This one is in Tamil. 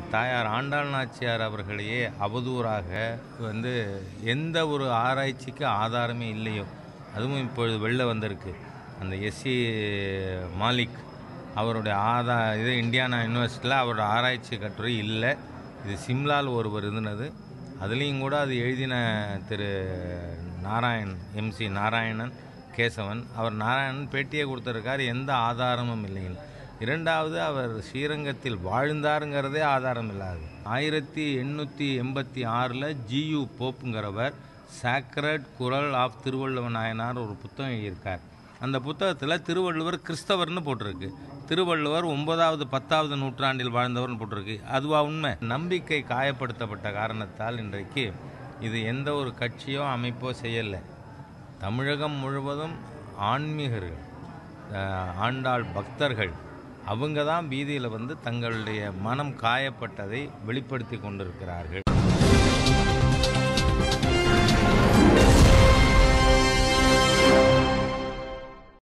தாயார் ஆண்டாள் நாச்சியார் அவர்களையே அவதூறாக வந்து எந்த ஒரு ஆராய்ச்சிக்கு ஆதாரமே இல்லையோ அதுவும் இப்பொழுது வெளில வந்திருக்கு அந்த எஸ்சி மாலிக் அவருடைய ஆதா இது இந்தியானா யூனிவர்சிட்டியில் அவரோட ஆராய்ச்சி கட்டுரை இல்லை இது சிம்லால் ஒருவர் இருந்தது அதுலேயும் கூட அது எழுதின திரு நாராயண் எம்சி நாராயணன் கேசவன் அவர் நாராயணன் பேட்டியே கொடுத்துருக்கார் எந்த ஆதாரமும் இல்லைங்க இரண்டாவது அவர் ஸ்ரீரங்கத்தில் வாழ்ந்தாருங்கிறதே ஆதாரம் இல்லாது ஆயிரத்தி எண்ணூற்றி எண்பத்தி ஆறில் ஜியு போப்புங்கிறவர் சாக்ரட் குரல் ஆஃப் திருவள்ளுவ நாயனார் ஒரு புத்தகம் எழுதியிருக்கார் அந்த புத்தகத்தில் திருவள்ளுவர் கிறிஸ்தவர்னு போட்டிருக்கு திருவள்ளுவர் ஒன்பதாவது பத்தாவது நூற்றாண்டில் வாழ்ந்தவர்னு போட்டிருக்கு அதுவா உண்மை நம்பிக்கை காயப்படுத்தப்பட்ட காரணத்தால் இன்றைக்கு இது எந்த ஒரு கட்சியோ அமைப்போ செய்யலை தமிழகம் முழுவதும் ஆன்மீகர்கள் அஹ், ஆண்டாள் பக்தர்கள் அவங்க தான் வீதியில் வந்து தங்களுடைய மனம் காயப்பட்டதை வெளிப்படுத்தி கொண்டிருக்கிறார்கள்